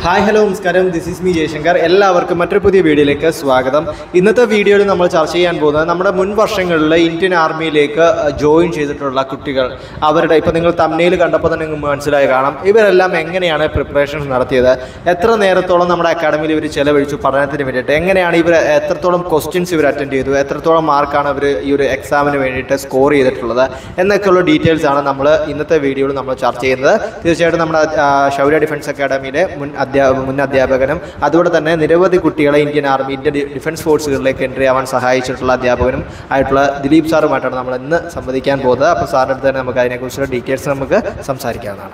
hi hello നമസ്കാരം this is me Jayashankar എല്ലാവർക്കും മറ്റൊരു പുതിയ വീഡിയോയിലേക്ക് സ്വാഗതം ഇന്നത്തെ വീഡിയോയിൽ നമ്മൾ ചർച്ച ചെയ്യാൻ പോകുന്നത് നമ്മുടെ മുൻ വർഷങ്ങളിൽ ഇന്ത്യൻ ആർമിയിലേക്ക് ജോയിൻ ചെയ്തിട്ടുള്ള കുട്ടികൾ അവരുടെ ഇപ്പോൾ നിങ്ങൾ തമ്മനയിൽ കണ്ടപ്പോൾ തന്നെ നിങ്ങൾക്ക് മനസ്സിലായി കാണാം ഇവരെല്ലാം എങ്ങനെയാണ് പ്രിപ്പറേഷൻസ് നടത്തിയത് എത്ര നേരത്തോളം നമ്മുടെ അക്കാഡമിയിൽ ഇവർ ചെലവഴിച്ചു പഠനത്തിന് വേണ്ടിയിട്ട് എങ്ങനെയാണ് ഇവർ എത്രത്തോളം ക്വസ്റ്റ്യൻസ് ഇവർ അറ്റൻഡ് ചെയ്തു എത്രത്തോളം മാർക്കാണ് ഇവർ ഈ ഒരു എക്സാമിന് വേണ്ടിയിട്ട് സ്കോർ ചെയ്തിട്ടുള്ളത് എന്നൊക്കെയുള്ള ഡീറ്റെയിൽസ് ആണ് നമ്മൾ ഇന്നത്തെ വീഡിയോയിൽ നമ്മൾ ചർച്ച ചെയ്യുന്നത് തീർച്ചയായിട്ടും നമ്മുടെ ആ, ശൗര്യ ഡിഫൻസ് അക്കാഡമിയിലെ മുൻ അധ്യാ മുൻ അധ്യാപകനും അതുപോലെ തന്നെ നിരവധി കുട്ടികളെ Indian army Indian de- defence ഫോഴ്സുകളിലേക്ക് എൻട്രി ആവാൻ സഹായിച്ചിട്ടുള്ള അധ്യാപകനും ആയിട്ടുള്ള ദിലീപ് സാറുമായിട്ടാണ് നമ്മൾ ഇന്ന് സംവദിക്കാൻ പോകുന്നത് അപ്പോൾ സാറിൻ്റെ അടുത്ത് തന്നെ നമുക്ക് അതിനെക്കുറിച്ചുള്ള ഡീറ്റെയിൽസ് നമുക്ക് സംസാരിക്കാവുന്നതാണ്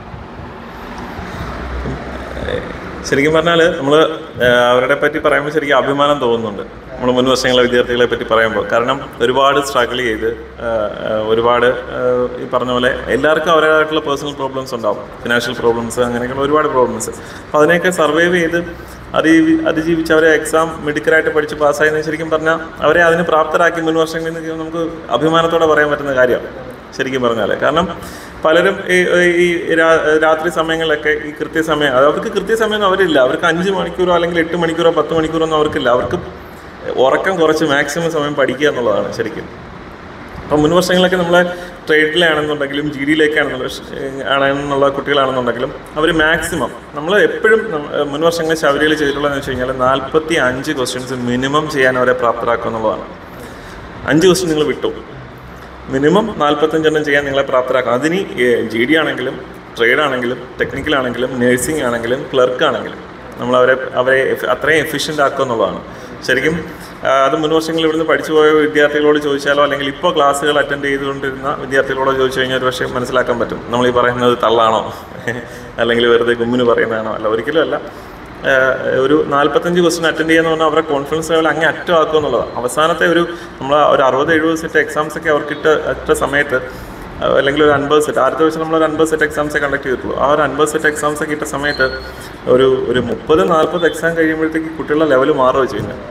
ശരിക്കും പറഞ്ഞാൽ നമ്മൾ അവരുടെ പറ്റി പറയുമ്പോൾ ശരിക്കും അഭിമാനം തോന്നുന്നുണ്ട് നമ്മൾ മുൻ വർഷങ്ങളെ വിദ്യാർത്ഥികളെ പറ്റി പറയുമ്പോൾ കാരണം ഒരുപാട് സ്ട്രഗിൾ ചെയ്ത് ആ, ആ, ഒരുപാട് ആ, ഈ പറഞ്ഞ പോലെ എല്ലാവർക്കും അവരുടേതായിട്ടുള്ള പേഴ്സണൽ പ്രോബ്ലംസ് ഉണ്ടാവും ഫിനാൻഷ്യൽ പ്രോബ്ലംസ് അങ്ങനെയൊക്കെയുള്ള ഒരുപാട് പ്രോബ്ലംസ് അപ്പോൾ അതിനെയൊക്കെ സർവൈവ് ചെയ്ത് അതിജീവി അതിജീവിച്ച് അവരെ എക്സാം മിടുക്കരായിട്ട് പഠിച്ച് പാസ്സായെന്ന് ശരിക്കും പറഞ്ഞാൽ അവരെ അതിന് പ്രാപ്തരാക്കി മുൻ വർഷങ്ങളിൽ നിന്ന് നമുക്ക് അഭിമാനത്തോടെ പറയാൻ പറ്റുന്ന കാര്യമാണ് ശരിക്കും പറഞ്ഞാൽ കാരണം പലരും ഈ ഈ രാ- രാത്രി സമയങ്ങളിലൊക്കെ ഈ കൃത്യസമയം അത് അവർക്ക് കൃത്യസമയം അവരില്ല അവർക്ക് അഞ്ച് മണിക്കൂറോ അല്ലെങ്കിൽ എട്ട് മണിക്കൂറോ പത്ത് മണിക്കൂറോ ഒന്നും അവർക്കില്ല അവർക്ക് ഉറക്കം കുറച്ച് മാക്സിമം സമയം പഠിക്കുക എന്നുള്ളതാണ് ശരിക്കും അപ്പം മുൻ വർഷങ്ങളിലൊക്കെ നമ്മളെ ട്രേഡിലാണെന്നുണ്ടെങ്കിലും ജി ഡിയിലേക്കാണെന്നുള്ള ആണെന്നുള്ള കുട്ടികളാണെന്നുണ്ടെങ്കിലും അവർ മാക്സിമം നമ്മൾ എപ്പോഴും നമ്മ- മുൻ വർഷങ്ങളിൽ ശബരിയിൽ ചെയ്തിട്ടുള്ളതെന്ന് വെച്ച് കഴിഞ്ഞാൽ നാൽപ്പത്തി അഞ്ച് ക്വസ്റ്റ്യൻസ് മിനിമം ചെയ്യാൻ അവരെ പ്രാപ്തരാക്കുക എന്നുള്ളതാണ് അഞ്ച് ക്വസ്റ്റ്യൻ നിങ്ങൾ വിട്ടു മിനിമം നാൽപ്പത്തഞ്ചെണ്ണം ചെയ്യാൻ നിങ്ങളെ പ്രാപ്തരാക്കണം അതിന് ജി ഡി ആണെങ്കിലും ട്രേഡ് ആണെങ്കിലും ടെക്നിക്കൽ ആണെങ്കിലും നഴ്സിംഗ് ആണെങ്കിലും ക്ലർക്ക് ആണെങ്കിലും നമ്മൾ അവരെ അവരെ എഫ്- അത്രയും എഫിഷ്യൻ്റ് ആക്കുക എന്നുള്ളതാണ് ശരിക്കും ആ, അത് മുൻ വർഷങ്ങളിൽ ഇവിടുന്ന് പഠിച്ചു പോയ വിദ്യാർത്ഥികളോട് ചോദിച്ചാലോ അല്ലെങ്കിൽ ഇപ്പോൾ ക്ലാസ്സുകൾ അറ്റൻഡ് ചെയ്തുകൊണ്ടിരുന്ന വിദ്യാർത്ഥികളോട് ചോദിച്ചു കഴിഞ്ഞാൽ ഒരു പക്ഷേ മനസ്സിലാക്കാൻ പറ്റും നമ്മൾ ഈ പറയുന്നത് തള്ളാണോ അല്ലെങ്കിൽ വെറുതെ ഗുമ്മിന് പറയുന്നതാണോ അല്ല ഒരിക്കലും അല്ല ഏഹ് ഒരു നാൽപ്പത്തഞ്ച് ക്വസ്റ്റ്യൻ അറ്റൻഡ് ചെയ്യുന്ന പറഞ്ഞാൽ അവരുടെ കോൺഫിഡൻസ് ലെവൽ അങ്ങ് അറ്റം ആക്കുക എന്നുള്ളതാണ് അവസാനത്തെ ഒരു നമ്മൾ ഒരു അറുപത് എഴുപത് സെറ്റ് എക്സാംസ് ഒക്കെ അവർക്ക് ഇട്ട ഇട്ട സമയത്ത് അഹ് അല്ലെങ്കിൽ ഒരു അൻപത് സെറ്റ് ആദ്യത്തെ വർഷം നമ്മൾ ഒരു അൻപത് സെറ്റ് എക്സാംസേ കണ്ടക്ട് ചെയ്തിട്ടുള്ളൂ ആ ഒരു അൻപത് സെറ്റ് എക്സാംസ് ഒക്കെ ഇട്ട സമയത്ത് ഒരു ഒരു മുപ്പത് നാൽപ്പത് എക്സാം കഴിയുമ്പോഴത്തേക്ക് കുട്ടികളുടെ ലെവൽ മാറുകയോ ചെയ്യുന്നത്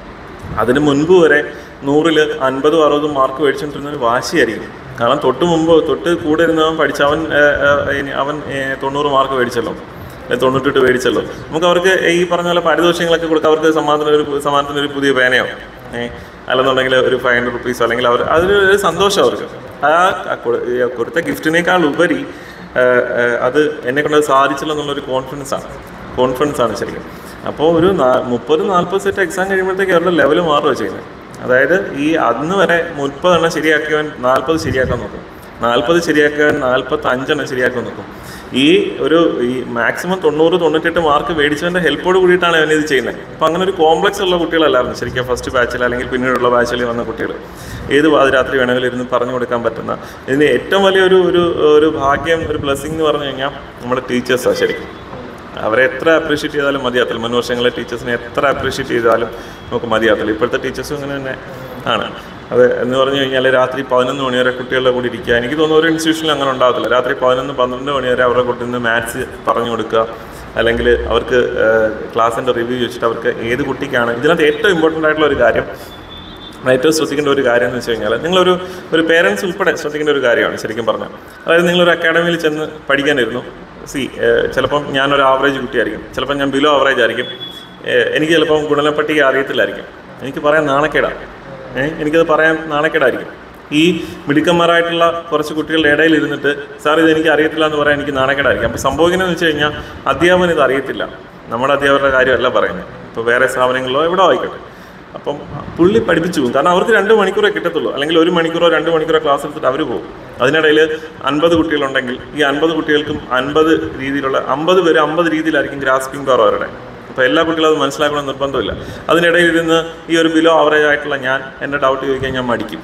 അതിന് മുൻപ് വരെ നൂറിൽ അൻപതും അറുപതും മാർക്ക് മേടിച്ചുകൊണ്ടിരുന്ന ഒരു വാശിയായിരിക്കും കാരണം തൊട്ട് മുമ്പ് തൊട്ട് കൂടെ ഇരുന്നവൻ പഠിച്ച അവൻ ഏഹ്, ഏഹ്, ഇനി അവൻ ഏഹ്, തൊണ്ണൂറ് മാർക്ക് മേടിച്ചല്ലോ ഏഹ്, തൊണ്ണൂറ്റെട്ട് മേടിച്ചല്ലോ നമുക്ക് അവർക്ക് ഈ പറഞ്ഞ പോലെ പാരിതോഷികങ്ങളൊക്കെ കൊടുക്കുക അവർക്ക് സമ്മാനത്തിന് ഒരു സമ്മാനത്തിന് ഒരു പുതിയ പേനയോ ഏഹ്, അല്ലെന്നുണ്ടെങ്കിൽ ഒരു ഫൈവ് ഹൺഡ്രഡ് റുപ്പീസോ അല്ലെങ്കിൽ അവർ അതൊരു ഒരു സന്തോഷം അവർക്ക് ആ കൊടു- ഈ കൊടുത്ത ഗിഫ്റ്റിനേക്കാൾ ഉപരി ഏഹ്, ഏഹ്, അത് എന്നെ കൊണ്ട് സാധിച്ചല്ലോ എന്നുള്ളൊരു കോൺഫിഡൻസ് ആണ് കോൺഫിഡൻസ് ആണ് ശരിക്കും അപ്പോൾ ഒരു നാ- മുപ്പത് നാൽപ്പത് സെറ്റ് എക്സാം കഴിയുമ്പോഴത്തേക്ക് അവരുടെ ലെവൽ മാറുക ചെയ്യുന്നത് അതായത് ഈ അന്ന് വരെ മുപ്പതെണ്ണം ശരിയാക്കിയവൻ നാൽപ്പത് ശരിയാക്കാൻ നോക്കും നാൽപ്പത് ശരിയാക്കിയവൻ നാൽപ്പത്തി അഞ്ചെണ്ണം ശരിയാക്കാൻ നോക്കും ഈ ഒരു ഈ മാക്സിമം തൊണ്ണൂറ് തൊണ്ണൂറ്റെട്ട് മാർക്ക് മേടിച്ചവൻ്റെ ഹെൽപ്പോട് കൂടിയിട്ടാണ് അവൻ ഇത് ചെയ്യുന്നത് അപ്പം അങ്ങനെ ഒരു കോംപ്ലക്സ് ഉള്ള കുട്ടികളല്ലായിരുന്നു ശരിക്കും ഫസ്റ്റ് ബാച്ചിൽ അല്ലെങ്കിൽ പിന്നീടുള്ള ബാച്ചിൽ വന്ന കുട്ടികൾ ഏത് പാതിരാത്രി വേണമെങ്കിലും ഇരുന്ന് പറഞ്ഞു കൊടുക്കാൻ പറ്റുന്ന ഇതിന് ഏറ്റവും വലിയൊരു ഒരു ഒരു ഭാഗ്യം ഒരു ബ്ലെസ്സിങ് എന്ന് പറഞ്ഞു കഴിഞ്ഞാൽ നമ്മുടെ ടീച്ചേഴ്സാണ് ശരിക്കും അവരെ എത്ര അപ്രീഷിയേറ്റ് ചെയ്താലും മതിയാത്തില്ല മുൻ വർഷങ്ങളിലെ ടീച്ചേഴ്സിനെ എത്ര അപ്രീഷിയേറ്റ് ചെയ്താലും നമുക്ക് മതിയാത്തില്ല ഇപ്പോഴത്തെ ടീച്ചേഴ്സും ഇങ്ങനെ തന്നെ ആണ് അത് എന്ന് പറഞ്ഞു കഴിഞ്ഞാൽ രാത്രി പതിനൊന്ന് മണി വരെ കുട്ടികളുടെ കൂടെ ഇരിക്കുക എനിക്ക് തോന്നുന്നു ഒരു ഇൻസ്റ്റിറ്റ്യൂഷനിൽ അങ്ങനെ ഉണ്ടാകത്തില്ല രാത്രി പതിനൊന്ന് പന്ത്രണ്ട് മണി വരെ അവരുടെ കുട്ടിയിൽ നിന്ന് മാത്സ് പറഞ്ഞു കൊടുക്കുക അല്ലെങ്കിൽ അവർക്ക് ക്ലാസ്സിൻ്റെ റിവ്യൂ ചോദിച്ചിട്ട് അവർക്ക് ഏത് കുട്ടിക്കാണ് ഇതിനകത്ത് ഏറ്റവും ഇമ്പോർട്ടൻ്റ് ആയിട്ടുള്ള ഒരു കാര്യം ഏറ്റവും ശ്രദ്ധിക്കേണ്ട ഒരു കാര്യം എന്ന് വെച്ച് കഴിഞ്ഞാൽ നിങ്ങളൊരു ഒരു പേരൻസ് ഉൾപ്പെടെ ശ്രദ്ധിക്കേണ്ട ഒരു കാര്യമാണ് ശരിക്കും പറഞ്ഞാൽ അതായത് നിങ്ങളൊരു അക്കാഡമിയിൽ ചെന്ന് പഠിക്കാനിരുന്നു സി ചിലപ്പം ഞാനൊരു ആവറേജ് കുട്ടിയായിരിക്കും ചിലപ്പം ഞാൻ ബിലോ ആവറേജ് ആയിരിക്കും ഏഹ് എനിക്ക് ചിലപ്പം ഗുണനപ്പട്ടിക അറിയത്തില്ലായിരിക്കും എനിക്ക് പറയാൻ നാണക്കേടാണ് ഏഹ് എനിക്കത് പറയാൻ നാണക്കേടായിരിക്കും ഈ മിടുക്കന്മാരായിട്ടുള്ള കുറച്ച് കുട്ടികളുടെ ഇടയിൽ ഇരുന്നിട്ട് സാർ ഇത് എനിക്ക് അറിയത്തില്ല എന്ന് പറയാൻ എനിക്ക് നാണക്കേടായിരിക്കും അപ്പോൾ സംഭവിക്കുന്നതെന്ന് വെച്ച് കഴിഞ്ഞാൽ അധ്യാപകൻ ഇത് അറിയത്തില്ല നമ്മുടെ അധ്യാപകരുടെ കാര്യമല്ല പറയുന്നത് ഇപ്പോൾ വേറെ സ്ഥാപനങ്ങളിലോ എവിടെ ആയിക്കോട്ടെ അപ്പം പുള്ളി പഠിപ്പിച്ചു പോകും കാരണം അവർക്ക് രണ്ട് മണിക്കൂറേ കിട്ടത്തുള്ളൂ അല്ലെങ്കിൽ ഒരു മണിക്കൂറോ രണ്ട് മണിക്കൂറോ ക്ലാസ് എടുത്തിട്ട് അവർ പോകും അതിനിടയിൽ അൻപത് കുട്ടികളുണ്ടെങ്കിൽ ഈ അൻപത് കുട്ടികൾക്കും അൻപത് രീതിയിലുള്ള അമ്പത് പേര് അമ്പത് രീതിയിലായിരിക്കും ഗ്രാസ്പിംഗ് പവർ അവരുടെ അപ്പോൾ എല്ലാ കുട്ടികളും അത് മനസ്സിലാക്കണമെന്ന് നിർബന്ധമില്ല അതിനിടയിൽ ഇരുന്ന് ഈ ഒരു ബിലോ ആവറേജ് ആയിട്ടുള്ള ഞാൻ എൻ്റെ ഡൗട്ട് ചോദിക്കാൻ ഞാൻ മടിക്കും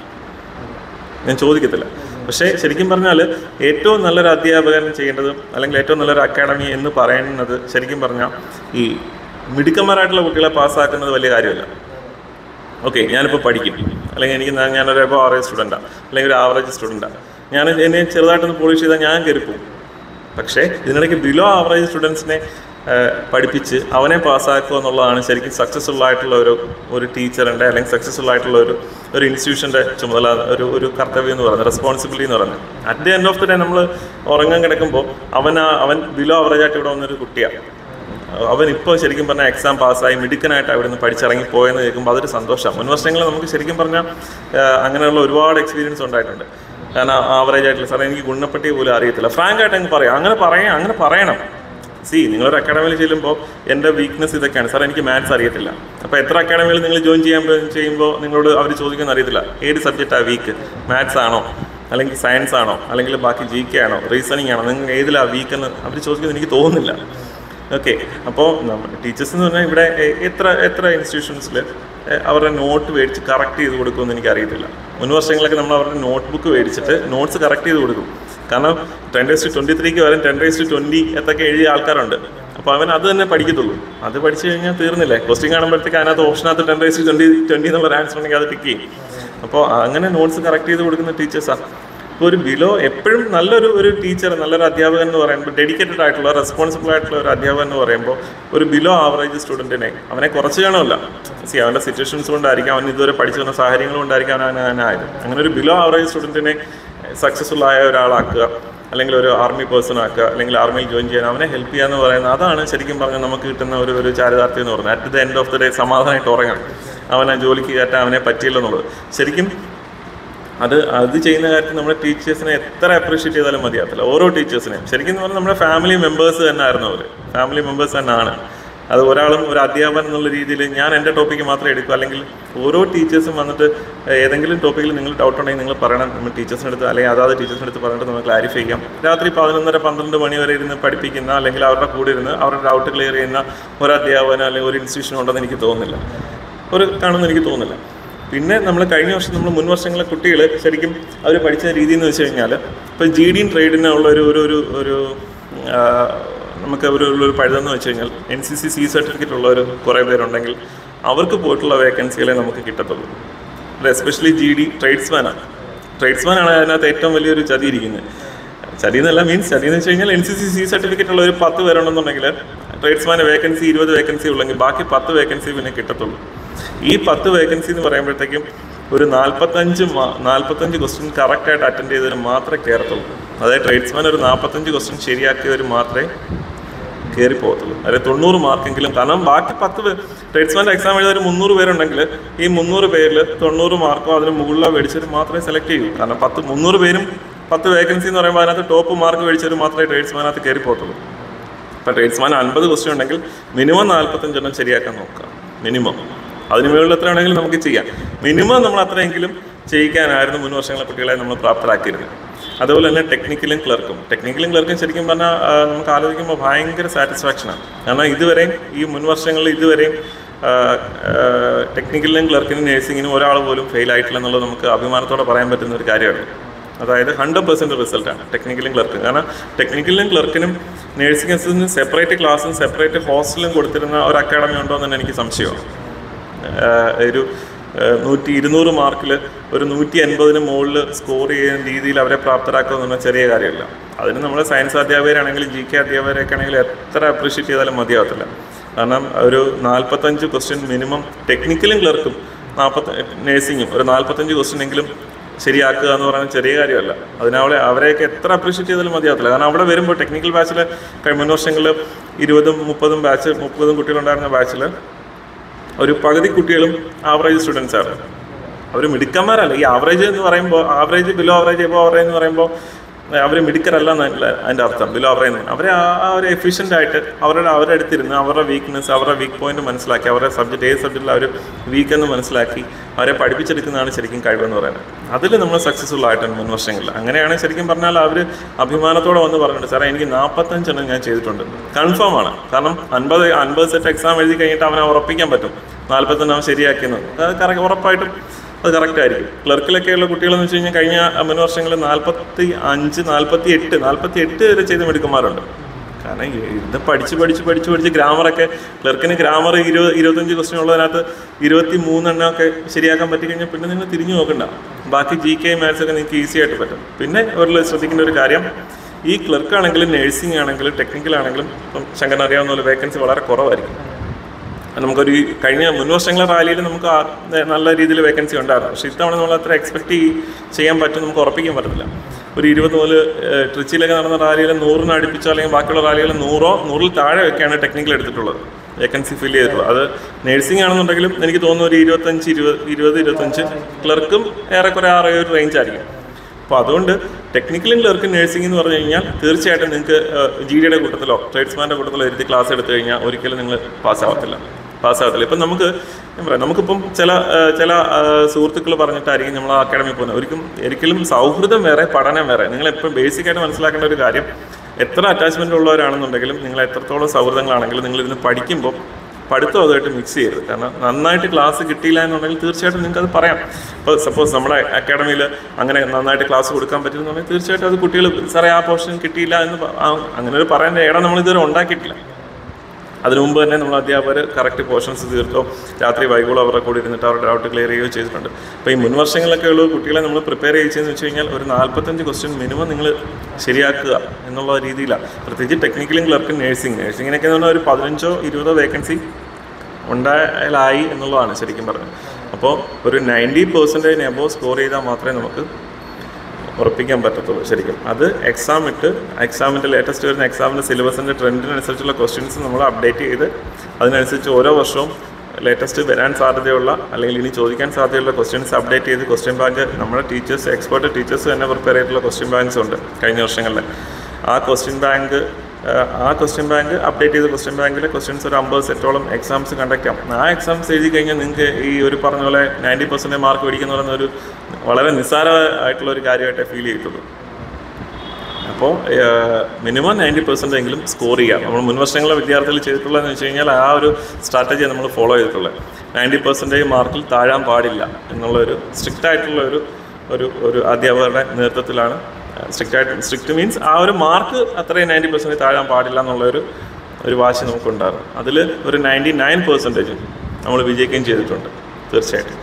ഞാൻ ചോദിക്കത്തില്ല പക്ഷേ ശരിക്കും പറഞ്ഞാൽ ഏറ്റവും നല്ലൊരു അധ്യാപകൻ ചെയ്യേണ്ടത് അല്ലെങ്കിൽ ഏറ്റവും നല്ലൊരു അക്കാഡമി എന്ന് പറയുന്നത് ശരിക്കും പറഞ്ഞാൽ ഈ മിടുക്കന്മാരായിട്ടുള്ള കുട്ടികളെ പാസ്സാക്കുന്നത് വലിയ കാര്യമല്ല ഓക്കെ ഞാനിപ്പോൾ പഠിക്കും അല്ലെങ്കിൽ എനിക്ക് ഞാൻ- ഞാനൊരു എബോ ആവറേജ് സ്റ്റുഡൻറ്റാണ് അല്ലെങ്കിൽ ഒരു ആവറേജ് സ്റ്റുഡൻറ്റാണ് ഞാൻ എന്നെ ചെറുതായിട്ടൊന്ന് പോളിഷ് ചെയ്താൽ ഞാൻ കയറിപ്പോവും പക്ഷേ ഇതിനിടയ്ക്ക് ബിലോ ആവറേജ് സ്റ്റുഡൻസിനെ പഠിപ്പിച്ച് അവനെ പാസ്സാക്കുക എന്നുള്ളതാണ് ശരിക്കും സക്സസ്ഫുൾ ആയിട്ടുള്ള ഒരു ഒരു ടീച്ചറിൻ്റെ അല്ലെങ്കിൽ സക്സസ്ഫുൾ ആയിട്ടുള്ള ഒരു ഒരു ഇൻസ്റ്റിറ്റ്യൂഷൻ്റെ ചുമതല ഒരു ഒരു കർത്തവ്യം എന്ന് പറയുന്നത് റെസ്പോൺസിബിലിറ്റി എന്ന് പറയുന്നത് at the end of the day നമ്മൾ ഉറങ്ങാൻ കിടക്കുമ്പോൾ അവൻ ആ- അവൻ ബിലോ ആവറേജ് ആയിട്ട് ഇവിടെ വന്നൊരു കുട്ടിയാണ് അവൻ ഇപ്പോൾ ശരിക്കും പറഞ്ഞാൽ എക്സാം പാസ്സായി മിടുക്കനായിട്ട് അവിടെ നിന്ന് പഠിച്ചിറങ്ങി പോയെന്ന് കേൾക്കുമ്പോൾ അതൊരു സന്തോഷമാണ് മുൻ വർഷങ്ങളിൽ നമുക്ക് ശരിക്കും പറഞ്ഞാൽ ആഹ് അങ്ങനെയുള്ള ഒരുപാട് എക്സ്പീരിയൻസ് ഉണ്ടായിട്ടുണ്ട് കാരണം ആവറേജ് ആയിട്ടുള്ള സാറേ എനിക്ക് ഗുണപ്പട്ടി പോലും അറിയത്തില്ല ഫ്രാങ്ക് ആയിട്ട് അങ്ങ് പറയാം അങ്ങനെ പറയാം അങ്ങനെ പറയണം സി നിങ്ങളൊരു അക്കാഡമിയിൽ ചെല്ലുമ്പോൾ എൻ്റെ വീക്ക്നെസ് ഇതൊക്കെയാണ് സാർ എനിക്ക് മാത്സ് അറിയത്തില്ല അപ്പോൾ എത്ര അക്കാഡമിയിൽ നിങ്ങൾ ജോയിൻ ചെയ്യാൻ പോ- ചെയ്യുമ്പോൾ നിങ്ങളോട് അവർ ചോദിക്കുന്ന അറിയത്തില്ല ഏത് സബ്ജക്റ്റാണ് വീക്ക് മാത്സ് ആണോ അല്ലെങ്കിൽ സയൻസ് ആണോ അല്ലെങ്കിൽ ബാക്കി ജി കെ ആണോ റീസണിങ് ആണോ നിങ്ങൾ ഏതിലാണ് വീക്ക് എന്ന് അവർ ചോദിക്കുന്നത് എനിക്ക് തോന്നുന്നില്ല ഓക്കെ അപ്പോൾ നമ്മുടെ ടീച്ചേഴ്സ് എന്ന് പറഞ്ഞാൽ ഇവിടെ എ- എത്ര എത്ര ഇൻസ്റ്റിറ്റ്യൂഷൻസിൽ അവരുടെ നോട്ട് മേടിച്ച് കറക്റ്റ് ചെയ്ത് കൊടുക്കുമെന്ന് എനിക്ക് അറിയത്തില്ല മുൻ വർഷങ്ങളൊക്കെ നമ്മൾ അവരുടെ നോട്ട് ബുക്ക് മേടിച്ചിട്ട് നോട്ട്സ് കറക്റ്റ് ചെയ്ത് കൊടുക്കും കാരണം ടെൻ ഡേസ് ടു ട്വൻറ്റി ത്രീക്ക് വരെ ടെൻ ഡേസ് ടു ട്വൻറ്റി എത്തൊക്കെ എഴുതിയ ആൾക്കാരുണ്ട് അപ്പോൾ അവൻ അത് തന്നെ പഠിക്കത്തുള്ളൂ അത് പഠിച്ചു കഴിഞ്ഞാൽ തീർന്നില്ലേ ക്വസ്റ്റ്യൻ കാണുമ്പോഴത്തേക്ക് അതിനകത്ത് ഓപ്ഷനകത്ത് ten days to twenty twenty എന്നുള്ള ആൻസർ ഉണ്ടെങ്കിൽ അത് ടിക്ക് ചെയ്യും അപ്പോൾ അങ്ങനെ നോട്ട്സ് കറക്റ്റ് ചെയ്ത് കൊടുക്കുന്ന ടീച്ചേഴ്സാണ് ഇപ്പോൾ ഒരു ബിലോ എപ്പോഴും നല്ലൊരു ഒരു ടീച്ചർ നല്ലൊരു അധ്യാപകൻ എന്ന് പറയുമ്പോൾ ഡെഡിക്കേറ്റഡ് ആയിട്ടുള്ള റെസ്പോൺസിബിൾ ആയിട്ടുള്ള ഒരു അധ്യാപകൻ എന്ന് പറയുമ്പോൾ ഒരു ബിലോ ആവറേജ് സ്റ്റുഡൻറ്റിനെ അവനെ കുറച്ച് കാണുമല്ല സി അവൻ്റെ സിറ്റുവേഷൻസ് കൊണ്ടായിരിക്കും അവൻ ഇതുവരെ പഠിച്ചു വന്ന സാഹചര്യങ്ങൾ കൊണ്ടായിരിക്കും അവൻ അങ്ങനെ ആയത് അങ്ങനെ ഒരു ബിലോ ആവറേജ് സ്റ്റുഡൻറ്റിനെ സക്സസ്ഫുൾ ആയ ഒരാളാക്കുക അല്ലെങ്കിൽ ഒരു ആർമി പേഴ്സൺ ആക്കുക അല്ലെങ്കിൽ ആർമിയിൽ ജോയിൻ ചെയ്യാൻ അവനെ ഹെൽപ്പ് ചെയ്യുക എന്ന് പറയുന്നത് അതാണ് ശരിക്കും പറഞ്ഞാൽ നമുക്ക് കിട്ടുന്ന ഒരു ഒരു ചാരിതാർത്ഥ്യം എന്ന് പറയുന്നത് at the end of the day സമാധാനമായിട്ട് ഉറങ്ങണം അവനെ ജോലിക്ക് കയറ്റാൻ അവനെ പറ്റിയില്ലെന്നുള്ളത് ശരിക്കും അത് അത് ചെയ്യുന്ന കാര്യത്തിൽ നമ്മുടെ ടീച്ചേഴ്സിനെ എത്ര അപ്രീഷിയേറ്റ് ചെയ്താലും മതിയാകത്തില്ല ഓരോ ടീച്ചേഴ്സിനെയും ശരിക്കും പറഞ്ഞാൽ നമ്മുടെ ഫാമിലി മെമ്പേഴ്സ് തന്നെ ആയിരുന്നു അവർ ഫാമിലി മെമ്പേഴ്സ് തന്നെയാണ് അത് ഒരാളും ഒരു അധ്യാപകൻ എന്നുള്ള രീതിയിൽ ഞാൻ എൻ്റെ ടോപ്പിക്ക് മാത്രമേ എടുക്കൂ അല്ലെങ്കിൽ ഓരോ ടീച്ചേഴ്സും വന്നിട്ട് ഏതെങ്കിലും ടോപ്പിക്കിൽ നിങ്ങൾ ഡൗട്ട് ഉണ്ടെങ്കിൽ നിങ്ങൾ പറയണം നമ്മൾ ടീച്ചേഴ്സിൻ്റെ അടുത്ത് അല്ലെങ്കിൽ അതാത് ടീച്ചേഴ്സിൻ്റെ അടുത്ത് പറഞ്ഞിട്ട് നമുക്ക് ക്ലാരിഫൈ ചെയ്യാം രാത്രി പതിനൊന്നര പന്ത്രണ്ട് മണി വരെ ഇരുന്ന് പഠിപ്പിക്കുന്ന അല്ലെങ്കിൽ അവരുടെ കൂടെ ഇരുന്ന് അവരുടെ ഡൗട്ട് ക്ലിയർ ചെയ്യുന്ന ഒരു അധ്യാപകനോ അല്ലെങ്കിൽ ഒരു ഇൻസ്റ്റിറ്റ്യൂഷൻ ഉണ്ടെന്ന് എനിക്ക് തോന്നുന്നില്ല ഒരു കാണുമെന്ന് എനിക്ക് തോന്നുന്നില്ല പിന്നെ നമ്മൾ കഴിഞ്ഞ വർഷം നമ്മൾ മുൻ വർഷങ്ങളിലെ കുട്ടികൾ ശരിക്കും അവർ പഠിച്ച രീതി എന്ന് വെച്ച് കഴിഞ്ഞാൽ ഇപ്പോൾ ജി ഡിയും ട്രേഡിനുള്ള ഒരു ഒരു ഒരു ഒരു ആ, നമുക്ക് ഒരു ഒരു പഴുതെന്ന് വെച്ച് കഴിഞ്ഞാൽ N C C C certificate ഉള്ള ഒരു കുറേ പേരുണ്ടെങ്കിൽ അവർക്ക് പോയിട്ടുള്ള വേക്കൻസികളെ നമുക്ക് കിട്ടത്തുള്ളൂ അത് എസ്പെഷ്യലി ജി ഡി ട്രേഡ്സ്മാനാണ് ട്രേഡ്സ്മാനാണ് അതിനകത്ത് ഏറ്റവും വലിയൊരു ചതി ഇരിക്കുന്നത് ചതി എന്നല്ല മീൻസ് ചതി എന്ന് വെച്ച് കഴിഞ്ഞാൽ N C C C certificate ഉള്ള ഒരു പത്ത് പേരുണ്ടെന്നുണ്ടെങ്കിൽ ട്രേഡ്സ്മാന് വേക്കൻസി ഇരുപത് വേക്കൻസി ഉള്ളെങ്കിൽ ബാക്കി പത്ത് വേക്കൻസി പിന്നെ കിട്ടത്തുള്ളൂ ഈ പത്ത് വേക്കൻസി എന്ന് പറയുമ്പോഴത്തേക്കും ഒരു നാൽപ്പത്തഞ്ച് മാ- നാൽപ്പത്തഞ്ച് ക്വസ്റ്റ്യൻ കറക്റ്റായിട്ട് അറ്റൻഡ് ചെയ്തവർ മാത്രമേ കയറത്തുള്ളൂ അതായത് ട്രേഡ്സ്മാൻ ഒരു നാൽപ്പത്തഞ്ച് ക്വസ്റ്റ്യൻ ശരിയാക്കിയവർ മാത്രമേ കയറി പോകത്തുള്ളൂ അതായത് തൊണ്ണൂറ് മാർക്കെങ്കിലും കാരണം ബാക്കി പത്ത് ട്രേഡ്സ്മാൻ്റെ എക്സാം എഴുതാൻ ഒരു മുന്നൂറ് പേരുണ്ടെങ്കിൽ ഈ മുന്നൂറ് പേരിൽ തൊണ്ണൂറ് മാർക്കോ അതിന് മുകളിലോ മേടിച്ചവർ മാത്രമേ സെലക്ട് ചെയ്യൂ കാരണം പത്ത് മുന്നൂറ് പേരും പത്ത് വേക്കൻസി എന്ന് പറയുമ്പോൾ അതിനകത്ത് ടോപ്പ് മാർക്ക് മേടിച്ചവർ മാത്രമേ ട്രേഡ്സ്മാനകത്ത് കയറി പോകത്തുള്ളൂ ഇപ്പോൾ ട്രേഡ്സ്മാൻ അൻപത് ക്വസ്റ്റ്യൻ ഉണ്ടെങ്കിൽ മിനിമം നാൽപ്പത്തഞ്ചെണ്ണം ശരിയാക്കാൻ നോക്കുക മിനിമം അതിന് മുകളിൽ എത്ര വേണമെങ്കിലും നമുക്ക് ചെയ്യാം മിനിമം നമ്മൾ അത്രയെങ്കിലും ചെയ്യിക്കാനായിരുന്നു മുൻ വർഷങ്ങളെ കുട്ടികളെ നമ്മൾ പ്രാപ്തരാക്കിയിരുന്നത് അതുപോലെ തന്നെ ടെക്നിക്കലും ക്ലർക്കും ടെക്നിക്കലും ക്ലർക്കും ശരിക്കും പറഞ്ഞാൽ ആ, നമുക്ക് ആലോചിക്കുമ്പോൾ ഭയങ്കര സാറ്റിസ്ഫാക്ഷനാണ് കാരണം ഇതുവരെയും ഈ മുൻ വർഷങ്ങളിൽ ഇതുവരെയും ടെക്നിക്കലിനും ക്ലർക്കിനും നേഴ്സിങ്ങിനും ഒരാൾ പോലും ഫെയിൽ ആയിട്ടില്ല എന്നുള്ളത് നമുക്ക് അഭിമാനത്തോടെ പറയാൻ പറ്റുന്ന ഒരു കാര്യമാണ് അതായത് ഹൺഡ്രഡ് പെർസെൻറ്റ് റിസൾട്ടാണ് ടെക്നിക്കലും ക്ലർക്കും കാരണം ടെക്നിക്കലിനും ക്ലർക്കിനും നേഴ്സിംഗ് അസിസ്റ്റൻറ്റിനും സെപ്പറേറ്റ് ക്ലാസ്സും സെപ്പറേറ്റ് ഹോസ്റ്റലും കൊടുത്തിരുന്ന ഒരു അക്കാഡമി ഉണ്ടോ എന്ന് തന്നെ എനിക്ക് സംശയമാണ് ആഹ് ഒരു ആഹ് നൂറ്റി ഇരുന്നൂറ് മാർക്കിൽ ഒരു നൂറ്റി അൻപതിന് മുകളിൽ സ്കോർ ചെയ്യുന്ന രീതിയിൽ അവരെ പ്രാപ്തരാക്കുക എന്ന് പറഞ്ഞാൽ ചെറിയ കാര്യമല്ല അതിന് നമ്മൾ സയൻസ് അധ്യാപകരാണെങ്കിലും ജി കെ അധ്യാപകരൊക്കെ ആണെങ്കിലും എത്ര അപ്രീഷിയേറ്റ് ചെയ്താലും മതിയാവത്തില്ല കാരണം ഒരു നാൽപ്പത്തഞ്ച് ക്വസ്റ്റ്യൻ മിനിമം ടെക്നിക്കലും ക്ലർക്കും നാൽപ്പത്തി നേഴ്സിങ്ങും ഒരു നാൽപ്പത്തഞ്ച് ക്വസ്റ്റ്യൻ എങ്കിലും ശരിയാക്കുക എന്ന് പറയുന്നത് ചെറിയ കാര്യമല്ല അതിനവളെ അവരെയൊക്കെ എത്ര അപ്രീഷിയേറ്റ് ചെയ്താലും മതിയാവത്തില്ല കാരണം അവിടെ വരുമ്പോൾ ടെക്നിക്കൽ ബാച്ചിൽ മുൻ വർഷങ്ങളിൽ ഇരുപതും മുപ്പതും ബാച്ച് മുപ്പതും കുട്ടികളുണ്ടായിരുന്ന ബാച്ചിൽ ഒരു പകുതി കുട്ടികളും ആവറേജ് സ്റ്റുഡൻസ് ആണ് അവർ മിടുക്കന്മാരല്ല ഈ ആവറേജ് എന്ന് പറയുമ്പോൾ average below average above average എന്ന് പറയുമ്പോൾ അവർ മിടുക്കരല്ല എന്നല്ല അതിൻ്റെ അർത്ഥം ബിലോ ആവറേജ് എന്ന് അവരെ ആ ആ ഒരു എഫിഷ്യൻ്റ് ആയിട്ട് അവരുടെ അവരുടെ അടുത്തിരുന്ന് അവരുടെ വീക്ക്നെസ് അവരുടെ വീക്ക് പോയിന്റ് മനസ്സിലാക്കി അവരുടെ സബ്ജക്റ്റ് ഏത് സബ്ജക്റ്റിൽ അവർ വീക്ക് എന്ന് മനസ്സിലാക്കി അവരെ പഠിപ്പിച്ചെടുക്കുന്നതാണ് ശരിക്കും കഴിവെന്ന് പറയുന്നത് അതിൽ നമ്മൾ സക്സസ്ഫുൾ ആയിട്ടുണ്ട് മുൻ വർഷങ്ങളിൽ അങ്ങനെയാണ് ശരിക്കും പറഞ്ഞാൽ അവർ അഭിമാനത്തോടെ വന്ന് പറഞ്ഞിട്ടുണ്ട് സാറേ എനിക്ക് നാൽപ്പത്തഞ്ചെണ്ണം ഞാൻ ചെയ്തിട്ടുണ്ട് കൺഫേം ആണ് കാരണം അൻപത് അൻപത് സെറ്റ് എക്സാം എഴുതി കഴിഞ്ഞിട്ട് അവനെ ഉറപ്പിക്കാൻ പറ്റും നാൽപ്പത്തെണ്ണം അവൻ ശരിയാക്കിയെന്ന് അത് കറക്റ്റ് ഉറപ്പായിട്ടും അത് കറക്റ്റ് ആയിരിക്കും ക്ലർക്കിലൊക്കെയുള്ള കുട്ടികളെന്ന് വെച്ച് കഴിഞ്ഞാൽ കഴിഞ്ഞ മുൻ വർഷങ്ങളിൽ നാൽപ്പത്തി അഞ്ച് നാൽപ്പത്തി എട്ട് നാൽപ്പത്തി എട്ട് വരെ ചെയ്ത മിടുക്കന്മാരുണ്ട് കാരണം ഈ- ഇത് പഠിച്ച് പഠിച്ച് പഠിച്ച് പഠിച്ച് ഗ്രാമറൊക്കെ ക്ലർക്കിന് ഗ്രാമർ ഇരുപത് ഇരുപത്തഞ്ച് ക്വസ്റ്റ്യൻ ഉള്ളതിനകത്ത് ഇരുപത്തി മൂന്നെണ്ണം ഒക്കെ ശരിയാക്കാൻ പറ്റി കഴിഞ്ഞാൽ പിന്നെ നിങ്ങൾ തിരിഞ്ഞു നോക്കണ്ട ബാക്കി ജി കെ മാത്സ് ഒക്കെ നിങ്ങൾക്ക് ഈസി ആയിട്ട് പറ്റും പിന്നെ ഒരു ശ്രദ്ധിക്കേണ്ട ഒരു കാര്യം ഈ ക്ലർക്കാണെങ്കിലും നഴ്സിംഗ് ആണെങ്കിലും ടെക്നിക്കൽ ആണെങ്കിലും ഇപ്പം ശങ്കരൻ അറിയാവുന്ന പോലെ വേക്കൻസി വളരെ കുറവായിരിക്കും നമുക്കൊരു കഴിഞ്ഞ മുൻ വർഷങ്ങളെ റാലിയിൽ നമുക്ക് ആ നല്ല രീതിയിൽ വേക്കൻസി ഉണ്ടായിരുന്നു പക്ഷേ ഇത്തവണ നമ്മൾ അത്ര എക്സ്പെക്ട് ചെയ്യാൻ പറ്റും നമുക്ക് ഉറപ്പിക്കാൻ പറ്റത്തില്ല ഒരു ഇരുപത് മുതൽ ട്രിച്ചിയിലൊക്കെ നടന്ന റാലിയിൽ നൂറിന് അടുപ്പിച്ചോ അല്ലെങ്കിൽ ബാക്കിയുള്ള റാലികൾ നൂറോ നൂറിൽ താഴെ ഒക്കെയാണ് ടെക്നിക്കൽ എടുത്തിട്ടുള്ളത് വേക്കൻസി ഫിൽ ചെയ്തിട്ടുള്ളത് അത് നേഴ്സിംഗ് ആണെന്നുണ്ടെങ്കിലും എനിക്ക് തോന്നുന്നു ഒരു ഇരുപത്തഞ്ച് ഇരുപത് ഇരുപത് ഇരുപത്തഞ്ച് ക്ലർക്കും ഏറെക്കുറെ ആ ഒരു റേഞ്ച് ആയിരിക്കും അപ്പോൾ അതുകൊണ്ട് ടെക്നിക്കലും ക്ലർക്കും നഴ്സിംഗ് എന്ന് പറഞ്ഞു കഴിഞ്ഞാൽ തീർച്ചയായിട്ടും നിങ്ങൾക്ക് ജി ഡിയുടെ കൂട്ടത്തിലോ ട്രേഡ്സ്മാൻ്റെ കൂട്ടത്തിലോ ഇരുത്തി ക്ലാസ് എടുത്തു കഴിഞ്ഞാൽ ഒരിക്കലും നിങ്ങൾ പാസ്സാവത്തില്ല പാസ്സാകത്തില്ല ഇപ്പം നമുക്ക് ഞാൻ പറയാം നമുക്കിപ്പം ചില ആ, ചില സുഹൃത്തുക്കൾ പറഞ്ഞിട്ടായിരിക്കും നമ്മൾ ആ അക്കാഡമിയിൽ പോകുന്നത് ഒരിക്കലും ഒരിക്കലും സൗഹൃദം വേറെ പഠനം വേറെ നിങ്ങൾ എപ്പോഴും ബേസിക്കായിട്ട് മനസ്സിലാക്കേണ്ട ഒരു കാര്യം എത്ര അറ്റാച്ച്മെൻ്റ് ഉള്ളവരാണെന്നുണ്ടെങ്കിലും നിങ്ങൾ എത്രത്തോളം സൗഹൃദങ്ങളാണെങ്കിലും നിങ്ങൾ ഇതിന് പഠിക്കുമ്പോൾ പഠിത്തം അതുമായിട്ട് മിക്സ് ചെയ്യരുത് കാരണം നന്നായിട്ട് ക്ലാസ് കിട്ടിയില്ല എന്നുണ്ടെങ്കിൽ തീർച്ചയായിട്ടും നിങ്ങൾക്ക് അത് പറയാം ഇപ്പോൾ സപ്പോസ് നമ്മുടെ അക്കാഡമിയിൽ അങ്ങനെ നന്നായിട്ട് ക്ലാസ് കൊടുക്കാൻ പറ്റുന്നുണ്ടെങ്കിൽ തീർച്ചയായിട്ടും അത് കുട്ടികൾ സാറേ ആ പോർഷൻ കിട്ടിയില്ല എന്ന് പ- ആ, അങ്ങനെ ഒരു പറയാൻ ഇടം നമ്മൾ ഇതുവരെ ഉണ്ടാക്കിയിട്ടില്ല അതിനു മുമ്പ് തന്നെ നമ്മൾ അധ്യാപകർ കറക്റ്റ് പോർഷൻസ് തീർത്തോ രാത്രി വൈകോളം അവരുടെ കൂടെ ഇരുന്നിട്ട് അവരുടെ ഡൗട്ട് ക്ലിയർ ചെയ്യുകയോ ചെയ്തിട്ടുണ്ട് അപ്പോൾ ഈ മുൻ വർഷങ്ങളിലൊക്കെ ഉള്ള കുട്ടികളെ നമ്മൾ പ്രിപ്പയർ ചെയ്യിച്ചതെന്ന് വെച്ച് കഴിഞ്ഞാൽ ഒരു നാൽപ്പത്തഞ്ച് ക്വസ്റ്റ്യൻ മിനിമം നിങ്ങൾ ശരിയാക്കുക എന്നുള്ള രീതിയിലാണ് പ്രത്യേകിച്ച് ടെക്നിക്കലും ക്ലർക്കും നേഴ്സിംഗ് നേഴ്സിങ്ങിനൊക്കെ എന്ന് പറഞ്ഞാൽ ഒരു പതിനഞ്ചോ ഇരുപതോ വേക്കൻസി ഉണ്ടായാലായി എന്നുള്ളതാണ് ശരിക്കും പറഞ്ഞത് അപ്പോൾ ഒരു നയൻറ്റി പെർസെൻറ്റേജിന് എബോവ് സ്കോർ ചെയ്താൽ മാത്രമേ നമുക്ക് ഉറപ്പിക്കാൻ പറ്റത്തുള്ളൂ ശരിക്കും അത് എക്സാം ഇട്ട് എക്സാമിൻ്റെ ലേറ്റസ്റ്റ് വരുന്ന എക്സാമിൻ്റെ സിലബസിൻ്റെ ട്രെൻഡിനനുസരിച്ചുള്ള ക്വസ്റ്റ്യൻസ് നമ്മൾ അപ്ഡേറ്റ് ചെയ്ത് അതിനനുസരിച്ച് ഓരോ വർഷവും ലേറ്റസ്റ്റ് വരാൻ സാധ്യതയുള്ള അല്ലെങ്കിൽ ഇനി ചോദിക്കാൻ സാധ്യതയുള്ള ക്വസ്റ്റ്യൻസ് അപ്ഡേറ്റ് ചെയ്ത് ക്വസ്റ്റ്യൻ ബാങ്ക് നമ്മുടെ ടീച്ചേഴ്സ് എക്സ്പേർട്ട് ടീച്ചേഴ്സ് തന്നെ പ്രിപ്പയർ ചെയ്തിട്ടുള്ള ക്വസ്റ്റ്യൻ ബാങ്ക്സ് ഉണ്ട് കഴിഞ്ഞ വർഷങ്ങളിൽ ആ ക്വസ്റ്റ്യൻ ബാങ്ക് ആ ക്വസ്റ്റ്യൻ ബാങ്ക് അപ്ഡേറ്റ് ചെയ്ത ക്വസ്റ്റ്യൻ ബാങ്കിലെ ക്വസ്റ്റ്യൻസ് ഒരു അമ്പത് സെറ്റോളം എക്സാംസ് കണ്ടക്ട് ചെയ്യാം ആ എക്സാംസ് എഴുതി കഴിഞ്ഞാൽ നിങ്ങൾക്ക് ഈ ഒരു പറഞ്ഞ പോലെ നയൻറ്റി പെർസെൻറ്റേജ് മാർക്ക് മേടിക്കുന്ന പറയുന്ന ഒരു വളരെ നിസ്സാരമായിട്ടുള്ള ഒരു കാര്യമായിട്ടേ ഫീൽ ചെയ്യത്തുള്ളൂ അപ്പോൾ മിനിമം നയൻറ്റി പെർസെൻ്റ് എങ്കിലും സ്കോർ ചെയ്യാം നമ്മൾ മുൻ വർഷങ്ങളിലെ വിദ്യാർത്ഥികൾ ചെയ്തിട്ടുള്ളതെന്ന് വെച്ച് കഴിഞ്ഞാൽ ആ ഒരു സ്ട്രാറ്റജിയാണ് നമ്മൾ ഫോളോ ചെയ്തിട്ടുള്ളത് നയൻറ്റി പെർസെൻറ്റേജ് മാർക്കിൽ താഴാൻ പാടില്ല എന്നുള്ള ഒരു സ്ട്രിക്റ്റ് ആയിട്ടുള്ള ഒരു ഒരു ഒരു അധ്യാപകരുടെ നേതൃത്വത്തിലാണ് സ്ട്രിക്റ്റ് ആയിട്ട് സ്ട്രിക്റ്റ് മീൻസ് ആ ഒരു മാർക്ക് അത്രയും നയൻറ്റി പെർസെൻറ്റേജ് താഴാൻ പാടില്ല എന്നുള്ളൊരു ഒരു വാശി നമുക്കുണ്ടായിരുന്നു അതിൽ ഒരു നയൻറ്റി നയൻ പെർസെൻറ്റേജും നമ്മൾ വിജയിക്കുകയും ചെയ്തിട്ടുണ്ട് തീർച്ചയായിട്ടും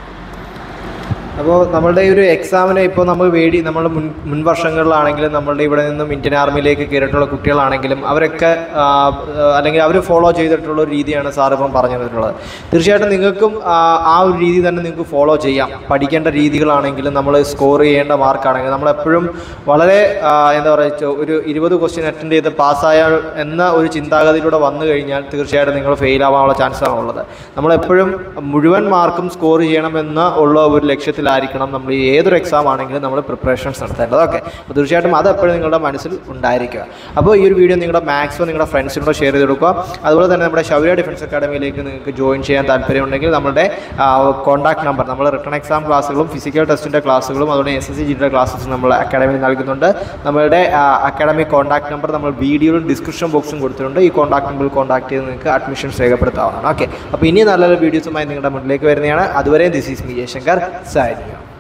അപ്പോൾ നമ്മളുടെ ഈ ഒരു എക്സാമിന് ഇപ്പോൾ നമ്മൾ വേടി നമ്മൾ മുൻ മുൻ വർഷങ്ങളിലാണെങ്കിലും നമ്മളുടെ ഇവിടെ നിന്നും ഇന്ത്യൻ ആർമിയിലേക്ക് കയറിയിട്ടുള്ള കുട്ടികളാണെങ്കിലും അവരൊക്കെ ആ, അല്ലെങ്കിൽ അവർ ഫോളോ ചെയ്തിട്ടുള്ള ഒരു രീതിയാണ് സാർ ഇപ്പം പറഞ്ഞു തന്നിട്ടുള്ളത് തീർച്ചയായിട്ടും നിങ്ങൾക്കും ആ, ആ ഒരു രീതി തന്നെ നിങ്ങൾക്ക് ഫോളോ ചെയ്യാം പഠിക്കേണ്ട രീതികളാണെങ്കിലും നമ്മൾ സ്കോർ ചെയ്യേണ്ട മാർക്കാണെങ്കിലും നമ്മളെപ്പോഴും വളരെ ആ, എന്താ പറയുക ഒരു ഇരുപത് ക്വസ്റ്റ്യൻ അറ്റൻഡ് ചെയ്ത് പാസ്സായാൽ എന്ന ഒരു ചിന്താഗതിയിലൂടെ വന്നു കഴിഞ്ഞാൽ തീർച്ചയായിട്ടും നിങ്ങൾ ഫെയിൽ ആവാനുള്ള ചാൻസാണ് ഉള്ളത് നമ്മളെപ്പോഴും മുഴുവൻ മാർക്കും സ്കോർ ചെയ്യണമെന്ന് ഉള്ള ഒരു ലക്ഷ്യത്തിലായിരിക്കണം നമ്മൾ ഈ ഏതൊരു എക്സാം ആണെങ്കിലും നമ്മൾ പ്രിപ്പറേഷൻസ് നടത്തേണ്ടത് ഓക്കെ അപ്പോൾ തീർച്ചയായിട്ടും അത് എപ്പോഴും നിങ്ങളുടെ മനസ്സിൽ ഉണ്ടായിരിക്കുക അപ്പോൾ ഈ ഒരു വീഡിയോ നിങ്ങളുടെ മാക്സിമം നിങ്ങളുടെ ഫ്രണ്ട്സിനോട് ഷെയർ ചെയ്ത് കൊടുക്കുക അതുപോലെ തന്നെ നമ്മുടെ ശൗര്യ ഡിഫൻസ് അക്കാഡമിയിലേക്ക് നിങ്ങൾക്ക് ജോയിൻ ചെയ്യാൻ താല്പര്യമുണ്ടെങ്കിൽ നമ്മുടെ കോൺടാക്ട് നമ്പർ നമ്മൾ റിട്ടേൺ എക്സാം ക്ലാസ്സുകളും ഫിസിക്കൽ ടെസ്റ്റിൻ്റെ ക്ലാസ്സുകളും അതുപോലെ എസ് എസ് സി ജിയുടെ ക്ലാസ്സസും നമ്മൾ അക്കാഡമിയിൽ നൽകുന്നുണ്ട് നമ്മളുടെ അക്കാഡമിക് കോൺടാക്ട് നമ്പർ നമ്മൾ വീഡിയോയിലും ഡിസ്ക്രിപ്ഷൻ ബോക്സും കൊടുത്തിട്ടുണ്ട് ഈ കോൺടാക്ട് നമ്പറിൽ കോൺടാക്ട് ചെയ്ത് നിങ്ങൾക്ക് അഡ്മിഷൻസ് രേഖപ്പെടുത്താവുന്നതാണ് ഓക്കെ അപ്പോൾ ഇനി നല്ലൊരു വീഡിയോസുമായി നിങ്ങളുടെ മുന്നിലേക്ക് വരുന്നതാണ് അതുവരെ ദിസ് ഈസ് മി ജയശങ്കർ സൈനിക